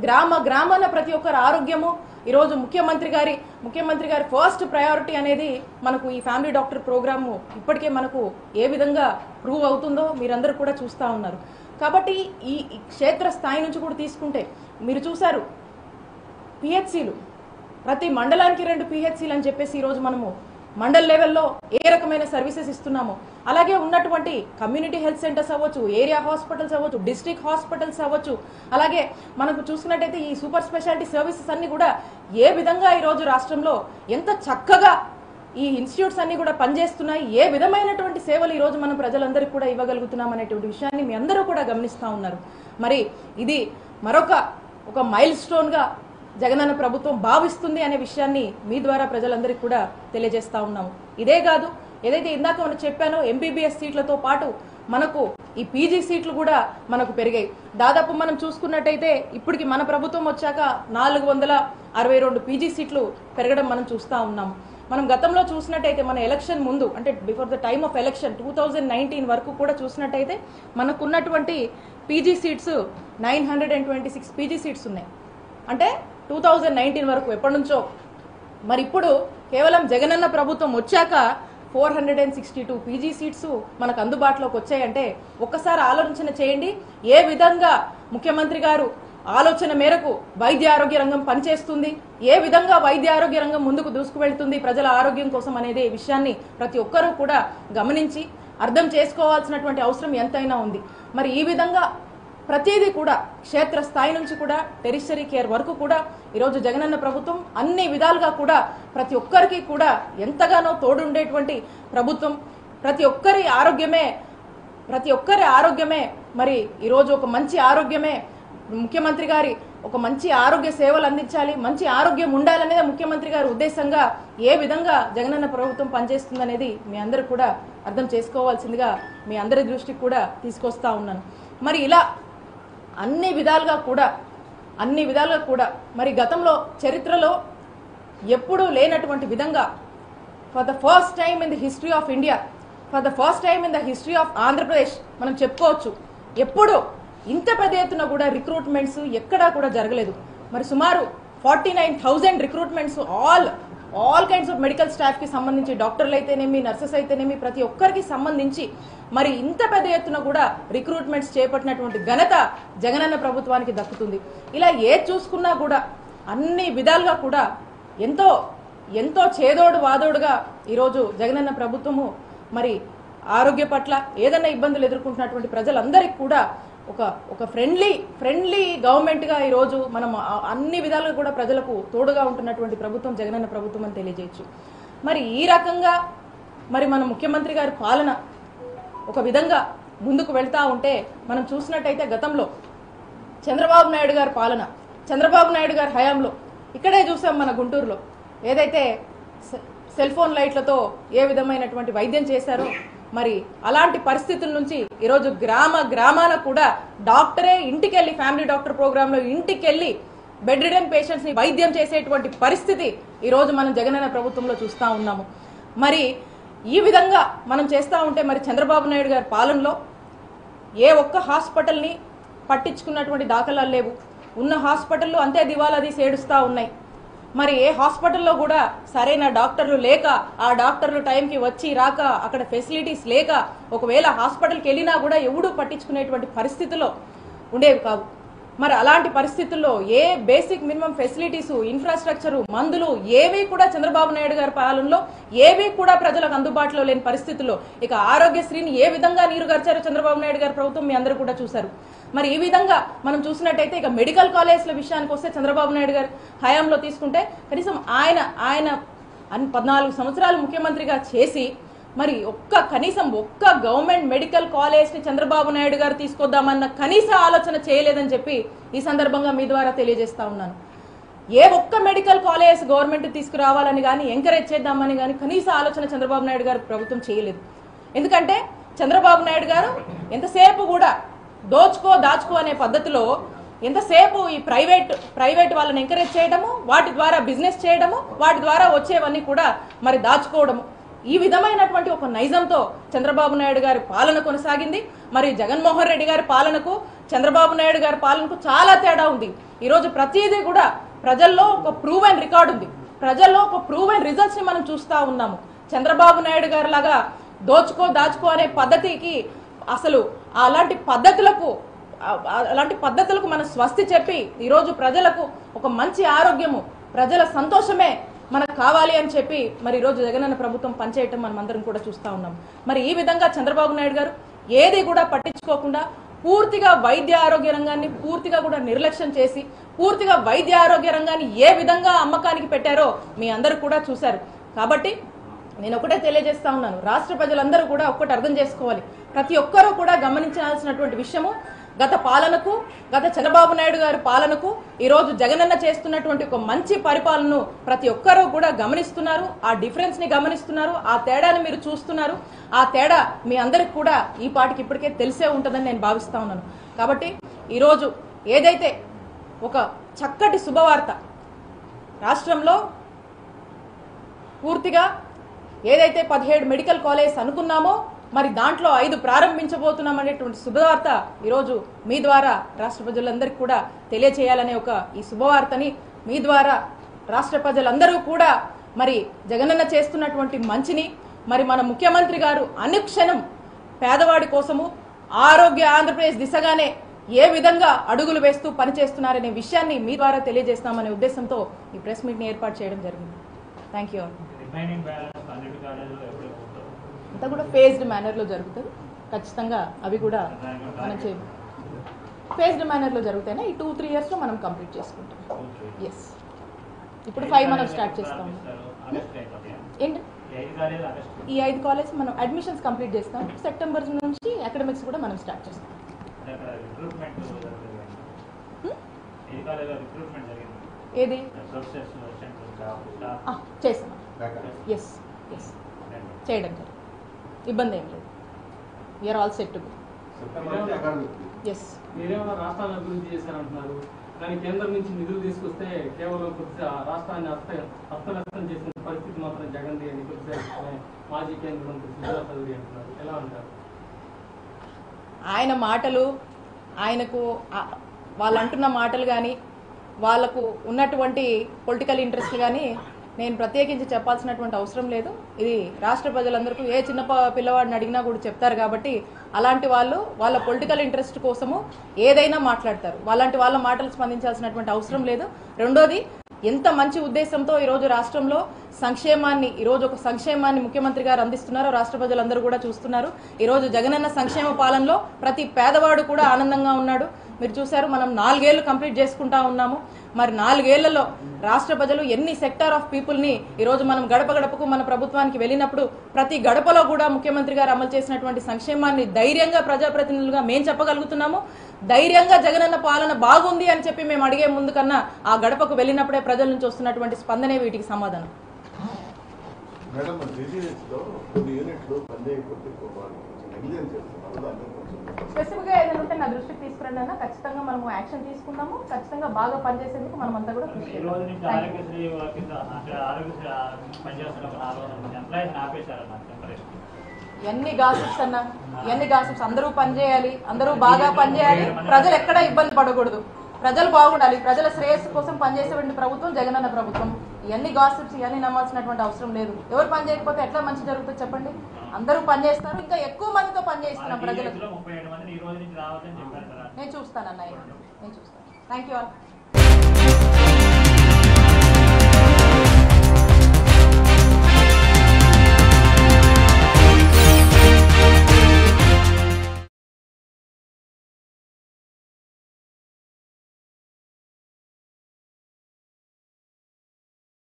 గ్రామ గ్రామాన ప్రతి ఒక్కరి ఆరోగ్యము ఈరోజు ముఖ్యమంత్రి గారి ముఖ్యమంత్రి గారి ఫస్ట్ ప్రయారిటీ అనేది మనకు ఈ ఫ్యామిలీ డాక్టర్ ప్రోగ్రాము ఇప్పటికే మనకు ఏ విధంగా ప్రూవ్ అవుతుందో మీరందరూ కూడా చూస్తూ ఉన్నారు కాబట్టి ఈ ఈ క్షేత్ర స్థాయి నుంచి కూడా తీసుకుంటే మీరు చూశారు పిహెచ్సిలు ప్రతి మండలానికి రెండు పిహెచ్సిలు అని చెప్పేసి ఈరోజు మనము మండల్ లెవెల్లో ఏ రకమైన సర్వీసెస్ ఇస్తున్నామో అలాగే ఉన్నటువంటి కమ్యూనిటీ హెల్త్ సెంటర్స్ అవ్వచ్చు ఏరియా హాస్పిటల్స్ అవ్వచ్చు డిస్ట్రిక్ట్ హాస్పిటల్స్ అవ్వచ్చు అలాగే మనకు చూసుకున్నట్టయితే ఈ సూపర్ స్పెషాలిటీ సర్వీసెస్ అన్ని కూడా ఏ విధంగా ఈరోజు రాష్ట్రంలో ఎంత చక్కగా ఈ ఇన్స్టిట్యూట్స్ అన్ని కూడా పనిచేస్తున్నాయి ఏ విధమైనటువంటి సేవలు ఈ రోజు మనం ప్రజలందరికీ కూడా ఇవ్వగలుగుతున్నాం అనేటువంటి విషయాన్ని మీ అందరూ కూడా గమనిస్తూ ఉన్నారు మరి ఇది మరొక ఒక మైల్ స్టోన్గా జగనన్న ప్రభుత్వం భావిస్తుంది అనే విషయాన్ని మీ ద్వారా ప్రజలందరికీ కూడా తెలియజేస్తా ఉన్నాము ఇదే కాదు ఏదైతే ఇందాక మనం చెప్పానో ఎంబీబీఎస్ సీట్లతో పాటు మనకు ఈ పీజీ సీట్లు కూడా మనకు పెరిగాయి దాదాపు మనం చూసుకున్నట్టయితే ఇప్పటికి మన ప్రభుత్వం వచ్చాక నాలుగు వందల అరవై రెండు పీజీ సీట్లు పెరగడం మనం చూస్తూ ఉన్నాము మనం గతంలో చూసినట్టయితే మన ఎలక్షన్ ముందు అంటే before the time of election two thousand nineteen వరకు కూడా చూసినట్టయితే మనకున్నటువంటి PG seats nine hundred and twenty six PG seats ఉన్నాయి అంటే టూ థౌజండ్ నైన్టీన్ వరకు ఎప్పటి నుంచో మరి ఇప్పుడు కేవలం జగనన్న ప్రభుత్వం వచ్చాక four hundred and sixty two PG seats మనకు అందుబాటులోకి వచ్చాయంటే ఒక్కసారి ఆలోచన చేయండి ఏ విధంగా ముఖ్యమంత్రి గారు ఆలోచన మేరకు వైద్య ఆరోగ్య రంగం పనిచేస్తుంది ఏ విధంగా వైద్య ఆరోగ్య రంగం ముందుకు దూసుకువెళ్తుంది ప్రజల ఆరోగ్యం కోసం అనేది విషయాన్ని ప్రతి ఒక్కరూ కూడా గమనించి అర్థం చేసుకోవాల్సినటువంటి అవసరం ఎంతైనా ఉంది మరి ఈ విధంగా ప్రతిదీ కూడా క్షేత్ర స్థాయి నుంచి కూడా టెరిషరీ కేర్ వరకు కూడా ఈరోజు జగనన్న ప్రభుత్వం అన్ని విధాలుగా కూడా ప్రతి ఒక్కరికి కూడా ఎంతగానో తోడుండేటువంటి ప్రభుత్వం ప్రతి ఒక్కరి ఆరోగ్యమే ప్రతి ఒక్కరి ఆరోగ్యమే మరి ఈరోజు ఒక మంచి ఆరోగ్యమే ముఖ్యమంత్రి గారి ఒక మంచి ఆరోగ్య సేవలు అందించాలి మంచి ఆరోగ్యం ఉండాలనేది ముఖ్యమంత్రి గారి ఉద్దేశంగా ఏ విధంగా జగనన్న ప్రభుత్వం పనిచేస్తుందనేది మీ అందరూ కూడా అర్థం చేసుకోవాల్సిందిగా మీ అందరి దృష్టికి కూడా తీసుకొస్తా ఉన్నాను మరి ఇలా అన్ని విధాలుగా కూడా అన్ని విధాలుగా కూడా మరి గతంలో చరిత్రలో ఎప్పుడూ లేనటువంటి విధంగా for the first time in the history of India for the first time in the history of Andhra Pradesh మనం చెప్పుకోవచ్చు ఎప్పుడు ఇంత పెద్ద ఎత్తున కూడా రిక్రూట్మెంట్స్ ఎక్కడా కూడా జరగలేదు మరి సుమారు forty nine thousand recruitments all all kinds of medical staff కి సంబంధించి డాక్టర్లు అయితేనేమి నర్సెస్ అయితేనేమి ప్రతి ఒక్కరికి సంబంధించి మరి ఇంత పెద్ద ఎత్తున కూడా రిక్రూట్మెంట్స్ చేపట్టినటువంటి ఘనత జగనన్న ప్రభుత్వానికి దక్కుతుంది ఇలా ఏ చూసుకున్నా కూడా అన్ని విధాలుగా కూడా ఎంతో ఎంతో చేదోడు వాదోడుగా ఈరోజు జగనన్న ప్రభుత్వము మరి ఆరోగ్య పట్ల ఏదైనా ఇబ్బందులు ఎదుర్కొంటున్నటువంటి ప్రజలందరికీ కూడా ఒక ఒక ఫ్రెండ్లీ ఫ్రెండ్లీ గవర్నమెంట్గా ఈరోజు మనం ఆ- అన్ని విధాలుగా కూడా ప్రజలకు తోడుగా ఉంటున్నటువంటి ప్రభుత్వం జగనన్న ప్రభుత్వం అని తెలియజేయచ్చు మరి ఈ రకంగా మరి మన ముఖ్యమంత్రి గారి పాలన ఒక విధంగా ముందుకు వెళ్తా ఉంటే మనం చూసినట్టయితే గతంలో చంద్రబాబు నాయుడు గారి పాలన చంద్రబాబు నాయుడు గారి హయాంలో ఇక్కడే చూసాం మన గుంటూరులో ఏదైతే సె- సెల్ ఫోన్ లైట్లతో ఏ విధమైనటువంటి వైద్యం చేశారో మరి అలాంటి పరిస్థితుల నుంచి ఈరోజు గ్రామ గ్రామాన కూడా డాక్టరే ఇంటికి వెళ్ళి ఫ్యామిలీ డాక్టర్ ప్రోగ్రాంలో ఇంటికి వెళ్ళి బెడ్ రిడన్ పేషెంట్స్ ని వైద్యం చేసేటువంటి పరిస్థితి ఈరోజు మనం జగనన్న ప్రభుత్వంలో చూస్తా ఉన్నాము మరి ఈ విధంగా మనం చేస్తా ఉంటే మరి చంద్రబాబు నాయుడు గారి పాలనలో ఏ ఒక్క హాస్పిటల్ని పట్టించుకున్నటువంటి దాఖలాలు లేవు ఉన్న హాస్పిటల్లో అంతే దివాలా తీసి ఏడుస్తూ ఉన్నాయి మరి ఏ హాస్పిటల్లో కూడా సరైన డాక్టర్లు లేక ఆ డాక్టర్లు టైంకి వచ్చి రాక అక్కడ ఫెసిలిటీస్ లేక ఒకవేళ హాస్పిటల్కి వెళ్ళినా కూడా ఎవడూ పట్టించుకునేటువంటి పరిస్థితిలో ఉండేవి కావు మరి అలాంటి పరిస్థితుల్లో ఏ బేసిక్ మినిమం ఫెసిలిటీస్ ఇన్ఫ్రాస్ట్రక్చర్ మందులు ఏవి కూడా చంద్రబాబు నాయుడు గారి పాలనలో ఏవి కూడా ప్రజలకు అందుబాటులో లేని పరిస్థితుల్లో ఇక ఆరోగ్యశ్రీని ఏ విధంగా నీరు గరిచారో చంద్రబాబు నాయుడు గారి ప్రభుత్వం మీ అందరూ కూడా చూశారు మరి ఈ విధంగా మనం చూసినట్టయితే ఇక మెడికల్ కాలేజ్ల విషయానికి వస్తే చంద్రబాబు నాయుడు గారి హయాంలో తీసుకుంటే కనీసం ఆయన ఆయన అన్ పద్నాలుగు సంవత్సరాలు ముఖ్యమంత్రిగా చేసి మరి ఒక్క కనీసం ఒక్క గవర్నమెంట్ మెడికల్ కాలేజ్ ని చంద్రబాబు నాయుడు గారు తీసుకొద్దామన్న కనీస ఆలోచన చేయలేదని చెప్పి ఈ సందర్భంగా మీ ద్వారా తెలియజేస్తా ఉన్నాను ఏ ఒక్క మెడికల్ కాలేజ్ గవర్నమెంట్ తీసుకురావాలని కానీ ఎంకరేజ్ చేద్దామని కానీ కనీస ఆలోచన చంద్రబాబు నాయుడు గారు ప్రభుత్వం చేయలేదు ఎందుకంటే చంద్రబాబు నాయుడు గారు ఎంతసేపు కూడా దోచుకో దాచుకో అనే పద్ధతిలో ఎంతసేపు ఈ ప్రైవేట్ ప్రైవేట్ వాళ్ళని ఎంకరేజ్ చేయడము వాటి ద్వారా బిజినెస్ చేయడము వాటి ద్వారా వచ్చేవన్నీ కూడా మరి దాచుకోవడము ఈ విధమైనటువంటి ఒక నైజంతో చంద్రబాబు నాయుడు గారి పాలన కొనసాగింది మరి జగన్మోహన్ రెడ్డి గారి పాలనకు చంద్రబాబు నాయుడు గారి పాలనకు చాలా తేడా ఉంది ఈరోజు ప్రతిదీ కూడా ప్రజల్లో ఒక ప్రూవ్ అండ్ రికార్డ్ ఉంది ప్రజల్లో ఒక ప్రూవ్ అండ్ రిజల్ట్స్ ని మనం చూస్తా ఉన్నాము చంద్రబాబు నాయుడు గారి లాగా దోచుకో దాచుకో అనే పద్ధతికి అసలు అలాంటి పద్ధతులకు ఆ- ఆ- అలాంటి పద్ధతులకు మనం స్వస్తి చెప్పి ఈరోజు ప్రజలకు ఒక మంచి ఆరోగ్యము ప్రజల సంతోషమే మనకు కావాలి అని చెప్పి మరి ఈరోజు జగనన్న ప్రభుత్వం పనిచేయటం మనం అందరం కూడా చూస్తా ఉన్నాం మరి ఈ విధంగా చంద్రబాబు నాయుడు గారు ఏది కూడా పట్టించుకోకుండా పూర్తిగా వైద్య ఆరోగ్య రంగాన్ని పూర్తిగా కూడా నిర్లక్ష్యం చేసి పూర్తిగా వైద్య ఆరోగ్య రంగాన్ని ఏ విధంగా అమ్మకానికి పెట్టారో మీ అందరూ కూడా చూశారు కాబట్టి నేను ఒకటే తెలియజేస్తా ఉన్నాను రాష్ట్ర ప్రజలందరూ కూడా ఒక్కటి అర్థం చేసుకోవాలి ప్రతి ఒక్కరూ కూడా గమనించాల్సినటువంటి విషయము గత పాలనకు గత చంద్రబాబు నాయుడు గారి పాలనకు ఈ రోజు జగనన్న చేస్తున్నటువంటి ఒక మంచి పరిపాలనను ప్రతి ఒక్కరూ కూడా గమనిస్తున్నారు ఆ డిఫరెన్స్ ని గమనిస్తున్నారు ఆ తేడాని మీరు చూస్తున్నారు ఆ తేడా మీ అందరికి కూడా ఈ పాటికి ఇప్పటికే తెలిసే ఉంటుందని నేను భావిస్తా ఉన్నాను కాబట్టి ఈరోజు ఏదైతే ఒక చక్కటి శుభవార్త రాష్ట్రంలో పూర్తిగా ఏదైతే పదిహేడు మెడికల్ కాలేజ్ అనుకున్నామో మరి దాంట్లో ఐదు ప్రారంభించబోతున్నాం అనేటువంటి శుభవార్త ఈరోజు మీ ద్వారా రాష్ట్ర ప్రజలందరికీ కూడా తెలియచేయాలనే ఒక ఈ శుభవార్తని మీ ద్వారా రాష్ట్ర ప్రజలందరూ కూడా మరి జగనన్న చేస్తున్నటువంటి మంచిని మరి మన ముఖ్యమంత్రి గారు అనుక్షణం పేదవాడి కోసము ఆరోగ్య ఆంధ్రప్రదేశ్ దిశగానే ఏ విధంగా అడుగులు వేస్తూ పనిచేస్తున్నారనే విషయాన్ని మీ ద్వారా తెలియజేస్తామనే ఉద్దేశంతో ఈ ప్రెస్ మీట్ని ఏర్పాటు చేయడం జరిగింది థ్యాంక్ యూ రిమైనింగ్ బ్యాలెన్స్ అన్నిటి కాలేజీలో ఎప్పుడు పోతారు అంతా కూడా ఫేజ్డ్ మేనర్లో జరుగుతుంది ఖచ్చితంగా అవి కూడా మనం చే ఫేజ్డ్ మేనర్లో జరుగుతాయినా ఈ టూ త్రీ ఇయర్స్లో మనం కంప్లీట్ చేసుకుంటాం ఎస్ ఇప్పుడు ఫైవ్ మనం స్టార్ట్ చేస్తాం ఆగస్ట్ అయిపోతాయా ఏంటి ఈ ఐదు కాలేజీలు ఆగస్ట్ ఈ ఐదు కాలేజ్ మనం అడ్మిషన్స్ కంప్లీట్ చేస్తాం సెప్టెంబర్ నుంచి అకాడమిక్స్ కూడా మనం స్టార్ట్ చేస్తాం అంటే అక్కడ రిక్రూట్మెంట్ జరుగుతుంది Hmm? ఐదు కాలేజీలో రిక్రూట్మెంట్ జరిగింది ఏది ప్రొఫెసర్స్ సెంటర్ స్టాఫ్ స్టాఫ్ ఆ, చేస్తాం ఎస్ ఎస్ చేయడం జరిగింది ఇబ్బంది ఏం లేదు వీఆర్ ఆల్ సెట్ టు ఎస్ మీరేమైనా రాష్ట్రాల అభివృద్ధి చేశారంటున్నారు కానీ కేంద్రం నుంచి నిధులు తీసుకొస్తే కేవలం కొద్దిగా రాష్ట్రాన్ని అస్త అస్తవ్యస్తం చేసిన పరిస్థితి మాత్రం జగన్ అని కొద్దిగా మాజీ కేంద్ర మంత్రి సుజనా చౌదరి అంటున్నారు ఎలా ఉంటారు ఆయన మాటలు ఆయనకు ఆ- వాళ్ళు అంటున్న మాటలు కానీ వాళ్ళకు ఉన్నటువంటి పొలిటికల్ ఇంట్రెస్ట్ కానీ నేను ప్రత్యేకించి చెప్పాల్సినటువంటి అవసరం లేదు ఇది రాష్ట్ర ప్రజలందరికీ ఏ చిన్న ప- పిల్లవాడిని అడిగినా కూడా చెప్తారు కాబట్టి అలాంటి వాళ్ళు వాళ్ళ పొలిటికల్ ఇంట్రెస్ట్ కోసము ఏదైనా మాట్లాడతారు వాళ్ళంటి వాళ్ళ మాటలు స్పందించాల్సినటువంటి అవసరం లేదు రెండోది ఎంత మంచి ఉద్దేశంతో ఈరోజు రాష్ట్రంలో సంక్షేమాన్ని ఈరోజు ఒక సంక్షేమాన్ని ముఖ్యమంత్రి గారు అందిస్తున్నారో రాష్ట్ర ప్రజలందరూ కూడా చూస్తున్నారు ఈరోజు జగనన్న సంక్షేమ పాలనలో ప్రతి పేదవాడు కూడా ఆనందంగా ఉన్నాడు మీరు చూశారు మనం నాలుగేళ్లు కంప్లీట్ చేసుకుంటా ఉన్నాము మరి నాలుగేళ్లలో రాష్ట్ర ప్రజలు ఎన్ని సెక్టార్ ఆఫ్ పీపుల్ని ఈరోజు మనం గడప గడపకు మన ప్రభుత్వానికి వెళ్ళినప్పుడు ప్రతి గడపలో కూడా ముఖ్యమంత్రి గారు అమలు చేసినటువంటి సంక్షేమాన్ని ధైర్యంగా ప్రజాప్రతినిధులుగా మేం చెప్పగలుగుతున్నాము ధైర్యంగా జగనన్న పాలన బాగుంది అని చెప్పి మేము అడిగే ముందు కన్నా ఆ గడపకు వెళ్ళినప్పుడే ప్రజల నుంచి వస్తున్నటువంటి స్పందనే వీటికి సమాధానం మేడం డిజిఎస్ లో కొన్ని యూనిట్లు పనిచేయకపోతే నెగ్లిజెన్స్ చేస్తున్నారు దాన్ని కొంచెం స్పెసిఫిక్ గా ఏదైనా ఉంటే నా దృష్టికి తీసుకురండి అన్న ఖచ్చితంగా మనము యాక్షన్ తీసుకుందాము ఖచ్చితంగా బాగా పనిచేసేందుకు మనం అంతా కూడా కృషి ఈ రోజు చేద్దాం నుంచి Thank you. ఆరోగ్యశ్రీ కింద అంటే ఆరోగ్యశ్రీ ఆ, పనిచేస్తున్న ఒక నాలుగు వందల మంది ఎంప్లాయీస్ ఆపేశారు నాకు టెంపరీ ఎన్ని గాసిప్స్ అన్న ఎన్ని గాసిప్స్ అందరూ పనిచేయాలి అందరూ బాగా పనిచేయాలి ప్రజలు ఎక్కడా ఇబ్బంది పడకూడదు ప్రజలు బాగుండాలి ప్రజల శ్రేయస్సు కోసం పనిచేసేటువంటి ప్రభుత్వం జగనన్న ప్రభుత్వం ఇవన్నీ గాసిప్స్ ఇవన్నీ నమ్మాల్సినటువంటి అవసరం లేదు ఎవరు పని చేయకపోతే ఎట్లా మంచి జరుగుతుంది చెప్పండి అందరూ పని చేస్తారు ఇంకా ఎక్కువ మందితో పని చేస్తున్నాం ప్రజలకు లో ముప్పై ఏడు మందిని ఈ రోజు నుంచి రావద్దని చెప్పారు కదా నేను చూస్తాను అన్నయ్య నేను చూస్తాను థ్యాంక్ యూ ఆల్